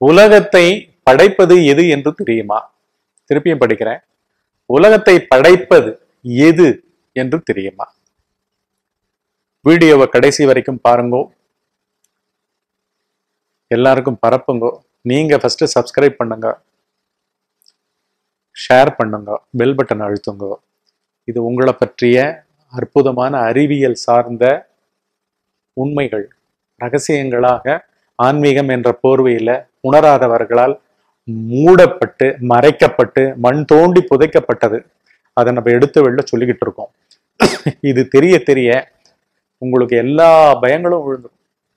உலகத்தை படைப்பது எது என்று தெரியுமா திருப்பியும் படிக்கிறேன் உலகத்தை படைப்பது எது என்று தெரியுமா வீடியோவை கடைசி வரைக்கும் பாருங்கோ எல்லாருக்கும் பரப்புங்கோ நீங்க ஃபர்ஸ்ட் சப்ஸ்கிரைப் பண்ணுங்க ஷேர் பண்ணுங்க பெல் பட்டன் அழுத்துங்க இது உங்களை பற்றிய அற்புதமான அறிவியல் சார்ந்த உண்மைகள் ரகசியங்களாக ஆன்மீகம் என்ற போர்வையில உணராதவர்களால் மூடப்பட்டு மறைக்கப்பட்டு மண் தோண்டி புதைக்கப்பட்டது அதை நம்ம எடுத்து வெளில சொல்லிக்கிட்டு இருக்கோம் இது தெரிய தெரிய உங்களுக்கு எல்லா பயங்களும் விழுந்துடும்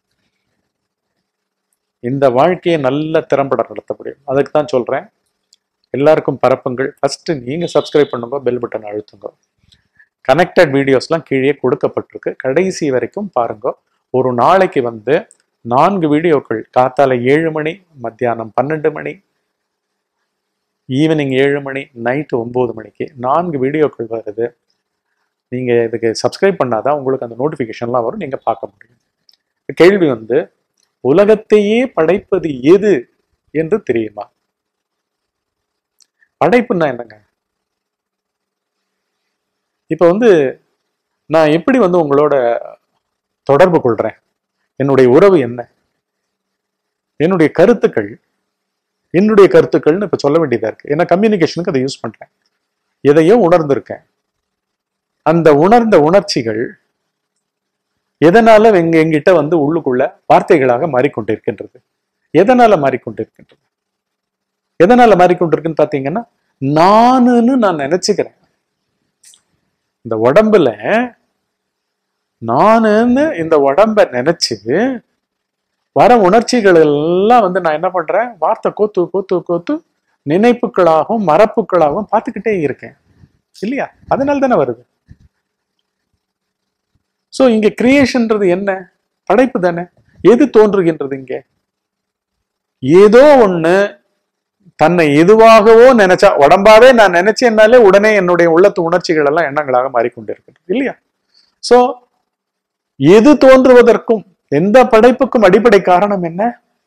இந்த வாழ்க்கையை நல்ல திறம்பட நடத்த முடியும் அதுக்கு தான் சொல்றேன் எல்லாருக்கும் பரப்புங்கள் ஃபர்ஸ்ட் நீங்க சப்ஸ்கிரைப் பண்ணுங்க பெல் பட்டன் அழுத்துங்க கனெக்டட் வீடியோஸ்லாம் கீழே கொடுக்கப்பட்டிருக்கு கடைசி வரைக்கும் பாருங்க ஒரு நாளைக்கு வந்து நான்கு வீடியோக்கள் காத்தால ஏழு மணி மத்தியானம் பன்னெண்டு மணி ஈவினிங் ஏழு மணி நைட்டு ஒன்பது மணிக்கு நான்கு வீடியோக்கள் வருது நீங்க இதுக்கு சப்ஸ்கிரைப் பண்ணாதான் உங்களுக்கு அந்த நோட்டிஃபிகேஷன்லாம் வரும் நீங்க பார்க்க முடியும் கேள்வி வந்து உலகத்தையே படைப்பது எது என்று தெரியுமா படைப்புன்னா என்னங்க இப்ப வந்து நான் எப்படி வந்து உங்களோட தொடர்பு கொள்றேன் என்னுடைய உறவு என்ன என்னுடைய கருத்துக்கள் என்னுடைய கருத்துக்கள்னு இப்ப சொல்ல வேண்டியதா இருக்கு ஏன்னா கம்யூனிகேஷனுக்கு அதை யூஸ் பண்றேன் எதையோ உணர்ந்திருக்கேன் அந்த உணர்ந்த உணர்ச்சிகள் எதனால எங்க எங்கிட்ட வந்து உள்ளுக்குள்ள வார்த்தைகளாக மாறிக்கொண்டிருக்கின்றது எதனால மாறிக்கொண்டிருக்கின்றது எதனால மாறிக்கொண்டிருக்குன்னு பாத்தீங்கன்னா நானுன்னு நான் நினைச்சுக்கிறேன் இந்த உடம்புல நானுன்னு இந்த உடம்ப நினைச்சு வர உணர்ச்சிகள் எல்லாம் வந்து நான் என்ன பண்றேன் வார்த்தை கோத்து கோத்து கோத்து நினைப்புகளாகவும் மரப்புகளாகவும் பார்த்துக்கிட்டே இருக்கேன் இல்லையா அதனால தானே வருது சோ இங்க கிரியேஷன்ன்றது என்ன படைப்பு தானே எது தோன்றுகின்றது இங்க ஏதோ ஒண்ணு தன்னை எதுவாகவோ நினைச்சா உடம்பாவே நான் நினைச்சேன்னாலே உடனே என்னுடைய உள்ளத்து உணர்ச்சிகள் எல்லாம் எண்ணங்களாக மாறிக்கொண்டிருக்கிறது இல்லையா சோ எது தோன்றுவதற்கும் எந்த படைப்புக்கும் அடிப்படை காரணம் என்ன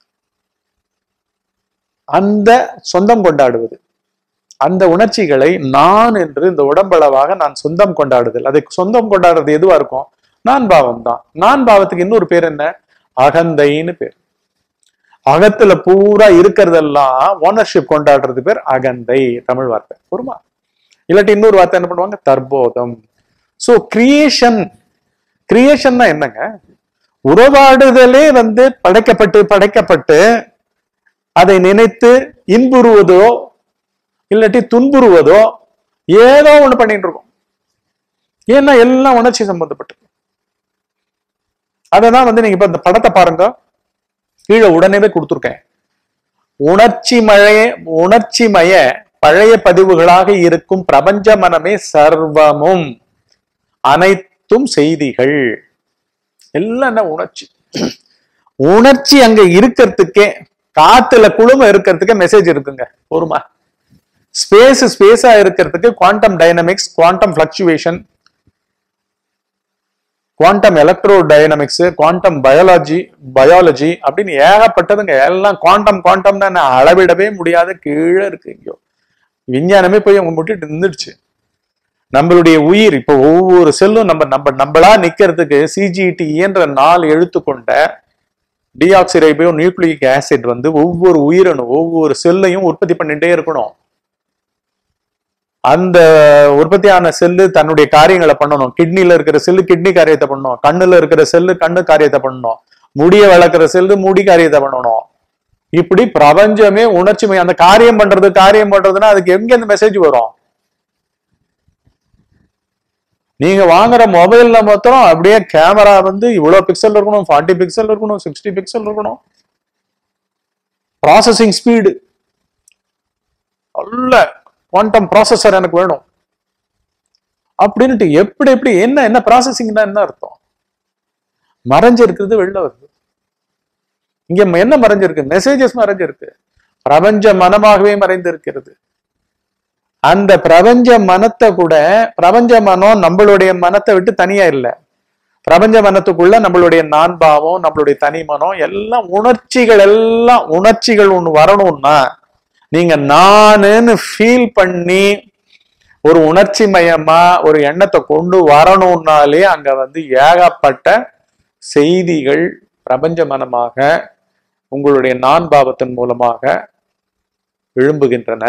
அந்த சொந்தம் கொண்டாடுவது அந்த உணர்ச்சிகளை நான் என்று இந்த உடம்பளவாக நான் சொந்தம் கொண்டாடுதல் அதை சொந்தம் கொண்டாடுறது எதுவா இருக்கும் நான் பாவம் தான் நான் பாவத்துக்கு இன்னொரு பேர் என்ன அகந்தைன்னு பேர் அகத்துல பூரா இருக்கிறதெல்லாம் ஓனர்ஷிப் கொண்டாடுறது பேர் அகந்தை தமிழ் வார்த்தை பொறுமா இல்லாட்டி இன்னொரு வார்த்தை என்ன பண்ணுவாங்க தற்போதம் சோ கிரியேஷன் கிரியேஷன்னா என்னங்க உறவாடுதலே வந்து படைக்கப்பட்டு படைக்கப்பட்டு அதை நினைத்து இன்புறுவதோ இல்லாட்டி துன்புறுவதோ ஏதோ ஒண்ணு பண்ணிட்டு இருக்கோம் ஏன்னா எல்லாம் உணர்ச்சி சம்பந்தப்பட்டு அததான் வந்து நீங்க இப்ப இந்த படத்தை பாருங்க கீழே உடனேவே கொடுத்துருக்கேன் உணர்ச்சி மழைய உணர்ச்சிமய பழைய பதிவுகளாக இருக்கும் பிரபஞ்ச மனமே சர்வமும் அனைத்தும் செய்திகள் எல்லாம் என்ன உணர்ச்சி உணர்ச்சி அங்க இருக்கிறதுக்கே காத்துல குழும இருக்கிறதுக்கே மெசேஜ் இருக்குங்க போருமா ஸ்பேஸ் ஸ்பேஸா இருக்கிறதுக்கு quantum dynamics quantum fluctuation quantum electrodynamics quantum biology biology அப்படின்னு ஏகப்பட்டதுங்க எல்லாம் குவாண்டம் குவாண்டம் தான் அளவிடவே முடியாத கீழே இருக்கு இங்கோ விஞ்ஞானமே போய் அவங்க முட்டிட்டு நின்றுடுச்சு நம்மளுடைய உயிர் இப்போ ஒவ்வொரு செல்லும் நம்ம நம்ம நம்மளா நிக்கிறதுக்கு சிஜிடி என்ற நாலு எழுத்து கொண்ட டிஆக்சிரைபோ நியூக்ளிக் ஆசிட் வந்து ஒவ்வொரு உயிரணு ஒவ்வொரு செல்லையும் உற்பத்தி பண்ணிட்டே இருக்கணும் அந்த உற்பத்தியான செல்லு தன்னுடைய காரியங்களை பண்ணணும் கிட்னில இருக்கிற செல்லு கிட்னி காரியத்தை பண்ணணும் கண்ணுல இருக்கிற செல்லு கண்ணு காரியத்தை பண்ணணும் முடிய வளர்க்குற செல்லு முடி காரியத்தை பண்ணணும் இப்படி பிரபஞ்சமே உணர்ச்சி அந்த காரியம் பண்றது காரியம் பண்றதுன்னா அதுக்கு எங்க இந்த மெசேஜ் வரும் நீங்க வாங்குற மொபைல்ல மாத்திரம் அப்படியே கேமரா வந்து இவ்வளவு பிக்சல் இருக்கணும் ஃபார்ட்டி பிக்சல் இருக்கணும் சிக்ஸ்டி பிக்சல் இருக்கணும் ப்ராசஸிங் ஸ்பீடு நல்ல குவாண்டம் ப்ராசஸர் எனக்கு வேணும் அப்படின்ட்டு எப்படி எப்படி என்ன என்ன ப்ராசஸிங்னா என்ன அர்த்தம் மறைஞ்சிருக்கிறது வெளில வருது இங்க என்ன மறைஞ்சிருக்கு மெசேஜஸ் மறைஞ்சிருக்கு பிரபஞ்ச மனமாகவே மறைந்திருக்கிறது அந்த பிரபஞ்ச மனத்தை கூட பிரபஞ்ச மனம் நம்மளுடைய மனத்தை விட்டு தனியா இல்லை பிரபஞ்ச மனத்துக்குள்ள நம்மளுடைய நான் பாவம் நம்மளுடைய தனிமனம் எல்லாம் உணர்ச்சிகள் எல்லாம் உணர்ச்சிகள் ஒண்ணு வரணும்னா நீங்க நானுன்னு ஃபீல் பண்ணி ஒரு உணர்ச்சி மயமா ஒரு எண்ணத்தை கொண்டு வரணும்னாலே அங்க வந்து ஏகப்பட்ட செய்திகள் பிரபஞ்ச மனமாக உங்களுடைய நான் பாவத்தின் மூலமாக எழும்புகின்றன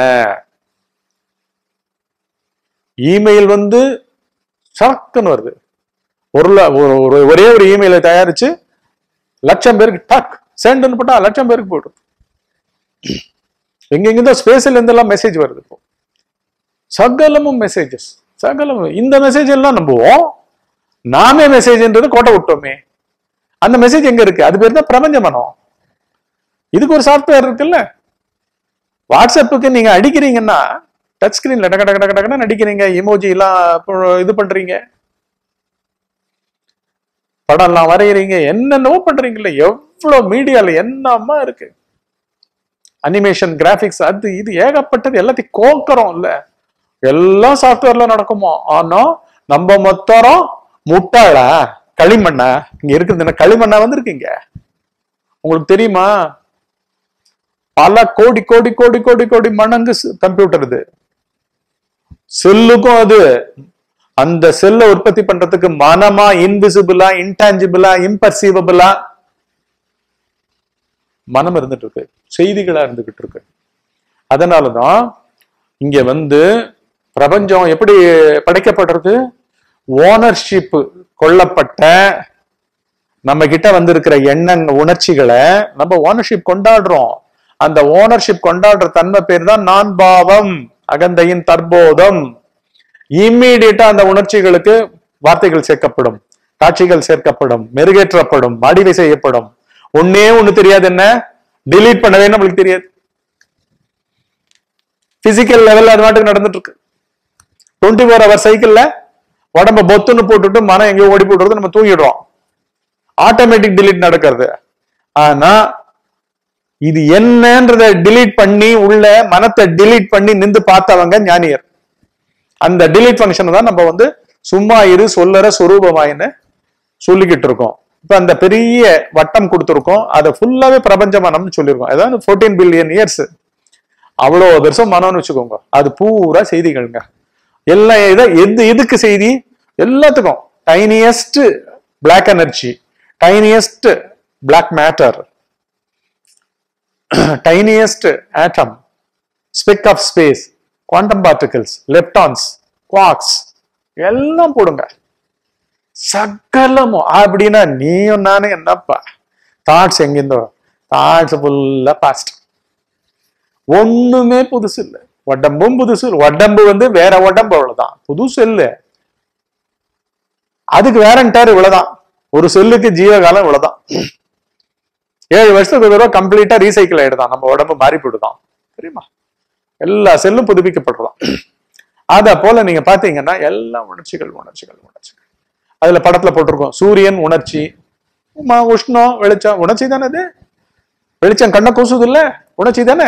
இமெயில் வந்து சக்குன்னு வருது ஒரு ல- ஒரு- ஒரு- ஒரே ஒரு இமெயிலை தயாரிச்சு லட்சம் பேருக்கு டக் சென்ட்னு போட்டா லட்சம் பேருக்கு போயிடும் எங்கெங்கிருந்தோ ஸ்பேஸ்ல இருந்தெல்லாம் மெசேஜ் வருது இப்போ சகலமும் மெசேஜஸ் சகலமும் இந்த மெசேஜ் எல்லாம் நம்புவோம் நாமே மெசேஜ்ன்றது கோட்டை விட்டோமே அந்த மெசேஜ் எங்க இருக்கு அது பேர் தான் பிரபஞ்ச மனம் இதுக்கு ஒரு சாஃப்ட்வேர் இருக்குல்ல வாட்ஸ்அப்புக்கு நீங்க அடிக்கிறீங்கன்னா டச் ஸ்கிரீன்ல டக டக டக டகன்னு அடிக்கிறீங்க இமோஜி எல்லாம் இப்போ இது பண்றீங்க படம் எல்லாம் வரைகிறீங்க என்னென்னவோ பண்றீங்கல்ல எவ்வளவு மீடியால என்னமா இருக்கு அனிமேஷன் கிராபிக்ஸ் அது இது ஏகப்பட்டது எல்லாத்தையும் கோக்கறோம் இல்ல எல்லாம் சாஃப்ட்வேர்ல நடக்குமா ஆனா நம்ம மொத்தரம் முட்டாளா களிமண்ணா இங்க இருக்குது என்ன களிமண்ணா வந்திருக்கீங்க உங்களுக்கு தெரியுமா பல கோடி கோடி கோடி கோடி கோடி மடங்கு கம்ப்யூட்டர் இது செல்லுக்கும் அது அந்த செல்லை உற்பத்தி பண்றதுக்கு மனமா இன்விசிபிளா இன்டான்ஜிபிளா இம்பர்சீவபிளா மனம் இருந்துட்டு இருக்கு செய்திகளா இருந்துகிட்டு இருக்கு அதனாலதான் இங்க வந்து பிரபஞ்சம் எப்படி படைக்கப்படுறது ஓனர்ஷிப் கொல்லப்பட்ட நம்ம கிட்ட வந்திருக்கிற எண்ணங் உணர்ச்சிகளை நம்ம ஓனர்ஷிப் கொண்டாடுறோம் அந்த ஓனர்ஷிப் கொண்டாடுற தன்மை பேர் தான் நான் பாவம் அகந்தையின் தற்போதம் இம்மீடியட்டா அந்த உணர்ச்சிகளுக்கு வார்த்தைகள் சேர்க்கப்படும் காட்சிகள் சேர்க்கப்படும் மெருகேற்றப்படும் மாடிவை செய்யப்படும் ஒன்னே ஒண்ணு தெரியாது என்ன delete பண்ணவே நம்மளுக்கு தெரியாது பிசிக்கல் லெவல்ல அது நாட்டுக்கு நடந்துட்டு இருக்கு டுவெண்ட்டி ஃபோர் ஹவர் சைக்கிள்ல உடம்ப பொத்துன்னு போட்டுட்டு மனம் எங்கேயோ ஓடி போட்டுறது நம்ம தூங்கிடுறோம் ஆட்டோமேட்டிக் delete நடக்கிறது ஆனா இது என்னன்றத delete பண்ணி உள்ள மனத்தை delete பண்ணி நின்று பார்த்தவங்க ஞானியர் அந்த delete ஃபங்க்ஷன் தான் நம்ம வந்து சும்மா இரு சொல்லற சொரூபமாயின்னு சொல்லிக்கிட்டு இருக்கோம் இப்ப அந்த பெரிய வட்டம் கொடுத்துருக்கோம் அதை ஃபுல்லாவே பிரபஞ்ச மனம்னு சொல்லியிருக்கோம் அதாவது ஃபோர்டீன் பில்லியன் இயர்ஸ் அவ்வளோ பெருசும் மனம்னு வச்சுக்கோங்க அது பூரா செய்திகள்ங்க எல்லாம் இதை எது எதுக்கு செய்தி எல்லாத்துக்கும் tiniest black energy tiniest black matter tiniest atom speck of space quantum particles leptons quarks எல்லாம் போடுங்க சகலமும் அப்படின்னா நீயும் நானும் என்னப்பா தாட்ஸ் எங்கிருந்தோ தாட்ஸ் ஃபுல்லா பாஸ்ட் ஒண்ணுமே புதுசு இல்லை உடம்பும் புதுசு இல்ல. உடம்பு வந்து வேற உடம்பு அவ்வளவுதான் புதுசு இல்லை அதுக்கு வேறன்ட்டார் இவ்வளவுதான் ஒரு செல்லுக்கு ஜீவகாலம் இவ்வளவுதான் ஏழு வருஷத்துக்கு ஒரு தடவை கம்ப்ளீட்டா ரீசைக்கிள் ஆயிடுதான் நம்ம உடம்பு மாறி போயிடுதான் தெரியுமா எல்லா செல்லும் புதுப்பிக்கப்படுறதாம் அத போல நீங்க பாத்தீங்கன்னா எல்லா உணர்ச்சிகள் உணர்ச்சிகள் உணர்ச்சிகள் அதுல படத்துல போட்டிருக்கோம் சூரியன் உணர்ச்சி உமா, உஷ்ணம் வெளிச்சம் உணர்ச்சி தானே அது வெளிச்சம் கண்ணை கூசுது இல்ல உணர்ச்சி தானே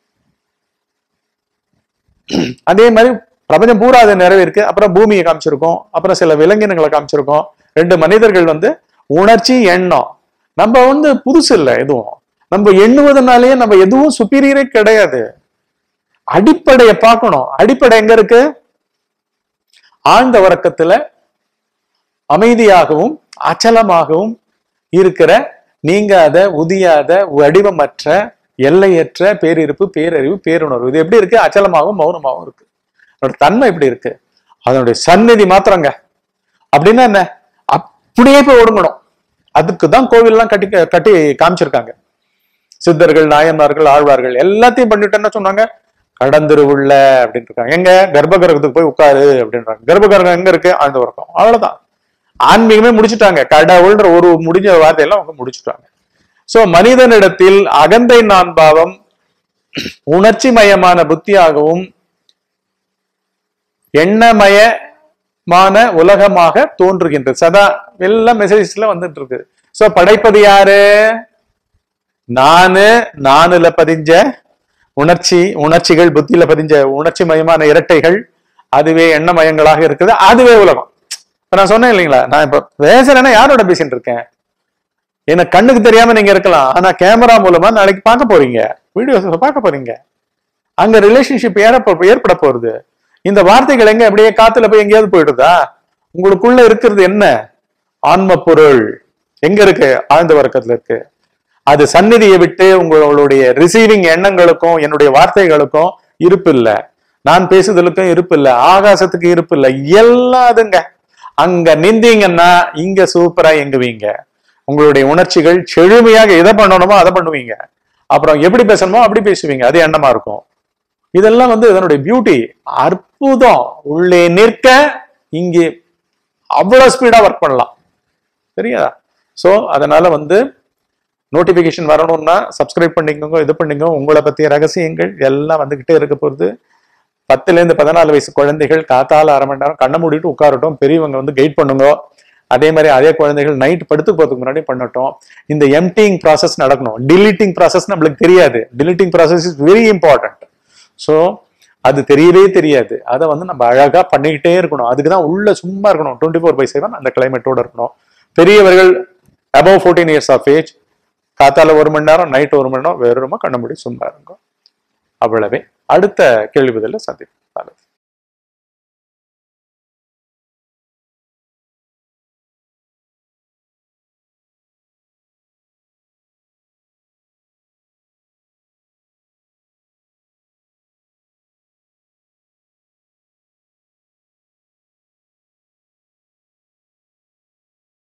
அதே மாதிரி பிரபஞ்சம் பூரா அது நிறைவேற்கு அப்புறம் பூமியை காமிச்சிருக்கோம் அப்புறம் சில விலங்கினங்களை காமிச்சிருக்கோம் ரெண்டு மனிதர்கள் வந்து உணர்ச்சி எண்ணம் நம்ம வந்து புதுசு இல்லை எதுவும் நம்ம எண்ணுவதனாலேயே நம்ம எதுவும் சுப்பீரியரே கிடையாது அடிப்படையை பார்க்கணும் அடிப்படை எங்க இருக்கு ஆழ்ந்த உறக்கத்துல அமைதியாகவும் அச்சலமாகவும் இருக்கிற நீங்காத உதியாத வடிவமற்ற எல்லையற்ற பேரிருப்பு பேரறிவு பேருணர்வு இது எப்படி இருக்கு அச்சலமாகவும் மௌனமாகவும் இருக்கு அதோட தன்மை எப்படி இருக்கு அதனுடைய சந்நிதி மாத்திரங்க அப்படின்னா என்ன அப்படியே போய் ஒடுங்கணும் அதுக்கு தான் கோவில்லாம் கட்டி கட்டி காமிச்சிருக்காங்க சித்தர்கள் நாயன்மார்கள் ஆழ்வார்கள் எல்லாத்தையும் பண்ணிட்டேன்னு சொன்னாங்க கடந்திருவுள்ள அப்படின்னு இருக்காங்க எங்க கர்ப்பகிரகத்துக்கு போய் உட்காரு அப்படின்றாங்க கர்ப்பகிரகம் எங்க இருக்கு ஆழ்ந்த உறக்கம் அவ்வளவுதான் ஆன்மீகமே முடிச்சுட்டாங்க கடவுள்ன்ற ஒரு முடிஞ்ச வார்த்தையெல்லாம் அவங்க முடிச்சுட்டாங்க சோ மனிதனிடத்தில் அகந்தை நான் பாவம் உணர்ச்சி மயமான புத்தியாகவும் எண்ணமயமான உலகமாக தோன்றுகின்றது சதா எல்லாம் மெசேஜ்ல வந்துட்டு இருக்கு சோ படைப்பது யாரு நானு நானுல பதிஞ்ச உணர்ச்சி உணர்ச்சிகள் புத்தியில பதிஞ்ச உணர்ச்சி மயமான இரட்டைகள் அதுவே எண்ணமயங்களாக இருக்குது அதுவே உலகம் இப்ப நான் சொன்னேன் இல்லைங்களா நான் இப்ப பேசுறேன்னா யாரோட பேசிட்டு இருக்கேன் எனக்கு கண்ணுக்கு தெரியாம நீங்க இருக்கலாம் ஆனா கேமரா மூலமா நாளைக்கு பார்க்க போறீங்க வீடியோஸ் பார்க்க போறீங்க அங்க ரிலேஷன்ஷிப் ஏற்ப ஏற்பட போறது இந்த வார்த்தைகள் எங்க அப்படியே காத்துல போய் எங்கேயாவது போயிடுதா உங்களுக்குள்ள இருக்கிறது என்ன ஆன்ம பொருள் எங்க இருக்கு ஆழ்ந்த வர்க்கத்துல இருக்கு அது சந்நிதியை விட்டு உங்களுடைய ரிசீவிங் எண்ணங்களுக்கும் என்னுடைய வார்த்தைகளுக்கும் இருப்பு இல்ல நான் பேசுதலுக்கும் இருப்பு இல்ல ஆகாசத்துக்கு இருப்பு இல்ல எல்லாதுங்க அங்க நிந்தீங்கன்னா இங்க சூப்பரா எங்குவீங்க உங்களுடைய உணர்ச்சிகள் செழுமையாக எதை பண்ணணுமோ அதை பண்ணுவீங்க அப்புறம் எப்படி பேசணுமோ அப்படி பேசுவீங்க அது எண்ணமா இருக்கும் இதெல்லாம் வந்து இதனுடைய பியூட்டி அற்புதம் உள்ளே நிற்க இங்கே அவ்வளவு ஸ்பீடா ஒர்க் பண்ணலாம் சரியா சோ அதனால வந்து நோட்டிபிகேஷன் வரணும்னா சப்ஸ்கிரைப் பண்ணிக்கோங்க இது பண்ணிக்கோங்க உங்களை பத்திய ரகசியங்கள் எல்லாம் வந்துகிட்டே இருக்க போகுது பத்துல இருந்து பதினாலு வயசு குழந்தைகள் காத்தால அரை மணி நேரம் கண்ணை மூடிட்டு உட்காரட்டும் பெரியவங்க வந்து கைட் பண்ணுங்க அதே மாதிரி அதே குழந்தைகள் நைட் படுத்து போறதுக்கு முன்னாடி பண்ணட்டும் இந்த எம்டிங் ப்ராசஸ் நடக்கணும் டிலீட்டிங் ப்ராசஸ் நம்மளுக்கு தெரியாது deleting process is very important so அது தெரியவே தெரியாது அதை வந்து நம்ம அழகா பண்ணிக்கிட்டே இருக்கணும் அதுக்கு தான் உள்ள சும்மா இருக்கணும் டுவெண்ட்டி ஃபோர் பை செவன் அந்த கிளைமேட்டோட இருக்கணும் பெரியவர்கள் above fourteen years of age காத்தால ஒரு மணி நேரம் நைட் ஒரு மணி நேரம் வெறுமா கண்ண மூடி சும்மா இருக்கும் அவ்வளவே அடுத்த கேள்வி பதில சந்திப்போம் நல்லது